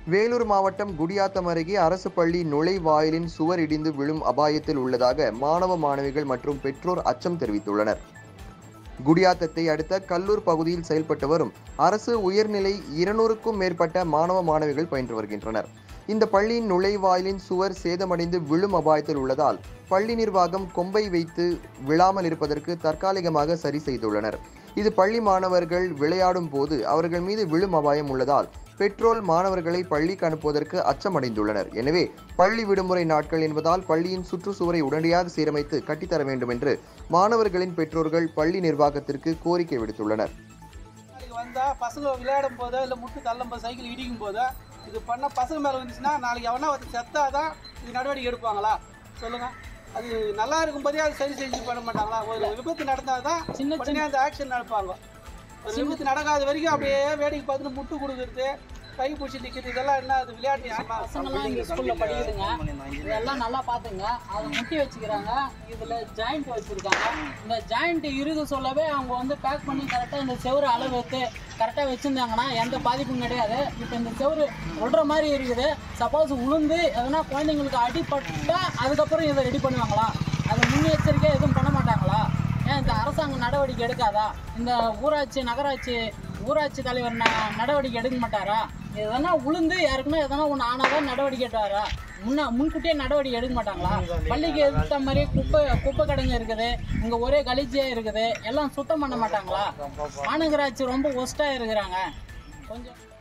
வேலூர் மாவட்டம் குடியாத்தம் அருகே அரசு பள்ளி நுழைவாயிலின் சுவர் இடிந்து விழும் அபாயத்தில் உள்ளதாக மாணவ மாணவிகள் மற்றும் பெற்றோர் அச்சம் தெரிவித்துள்ளனர் குடியாத்தத்தை அடுத்த கல்லூர் பகுதியில் செயல்பட்டு வரும் அரசு உயர்நிலை இருநூறுக்கும் மேற்பட்ட மாணவ மாணவிகள் பயின்று வருகின்றனர் இந்த பள்ளியின் நுழைவாயிலின் சுவர் சேதமடைந்து விழும் அபாயத்தில் உள்ளதால் பள்ளி நிர்வாகம் கொம்பை வைத்து விழாமல் இருப்பதற்கு தற்காலிகமாக சரி செய்துள்ளனர் இது பள்ளி மாணவர்கள் விளையாடும் போது அவர்கள் மீது விழும் அபாயம் உள்ளதால் பெற்றோர் மாணவர்களை பள்ளிக்கு அனுப்புவதற்கு அச்சமடைந்துள்ளனர் எனவே பள்ளி விடுமுறை நாட்கள் என்பதால் பள்ளியின் சுற்றுச்சுவரை உடனடியாக சீரமைத்து கட்டித்தர வேண்டும் என்று மாணவர்களின் பெற்றோர்கள் பள்ளி நிர்வாகத்திற்கு கோரிக்கை விடுத்துள்ளனர் நாளைக்கு வந்தால் பசங்க விளையாடும் போதோ இல்லை முட்டு தள்ளும் போது சைக்கிள் இடிக்கும் போதோ இது பண்ண பசங்க மேலே வந்துச்சுன்னா நாளைக்கு எவனா ஒருத்தர் செத்தாதான் இது நடவடிக்கை எடுப்பாங்களா சொல்லுங்க அது நல்லா இருக்கும்போதே அது சரி செஞ்சு பண்ண மாட்டாங்களா ஒரு விபத்து நடந்தால் தான் சின்ன உடனே அந்த ஆக்ஷன் நடப்பாங்க ஒரு விபத்து நடக்காத வரைக்கும் அப்படியே வேடிக்கை பார்த்துட்டு முட்டு கொடுக்குறது கை பிடிச்சி நிற்கிறது இதெல்லாம் என்ன அது விளையாட்டு விஷயமா? பசங்கெல்லாம் இங்க ஸ்கூல்ல படிக்குதுங்க இதெல்லாம் நல்லா பாத்துங்க அதை முட்டி வச்சுக்கிறாங்க இதுல ஜாயிண்ட் வச்சிருக்காங்க இந்த ஜாயிண்ட் இருக்கு சொல்லவே அவங்க வந்து பேக் பண்ணி கரெக்டா இந்த செவுரு அளவு எடுத்து கரெக்டா வச்சிருந்தாங்கன்னா எந்த பாதிப்பும் கிடையாது இப்போ இந்த செவுரு விடுற மாதிரி இருக்குது சப்போஸ் உளுந்து எதனா குழந்தைங்களுக்கு அடிபட்டா அதுக்கப்புறம் இதை ரெடி பண்ணுவாங்களா அது முன்னெச்சரிக்கையாக எதுவும் பண்ண மாட்டாங்களா ஏன் இந்த அரசாங்கம் நடவடிக்கை எடுக்காதா இந்த ஊராட்சி நகராட்சி ஊராட்சி தலைவர் ந- நடவடிக்கை எடுக்க மாட்டாரா எதனா உளுந்து யாருக்குன்னா எதனா ஒன்று ஆனாதான் நடவடிக்கை எடுத்தாரா முன்ன முன்கூட்டியே நடவடிக்கை எடுக்க மாட்டாங்களா பள்ளிக்கு ஏற்ற மாதிரி குப்பை குப்பை கிடங்கு இருக்குது இங்கே ஒரே கலிச்சியாக இருக்குது எல்லாம் சுத்தம் பண்ண மாட்டாங்களா மாநகராட்சி ரொம்ப ஒஸ்ட்டாக இருக்கிறாங்க கொஞ்சம்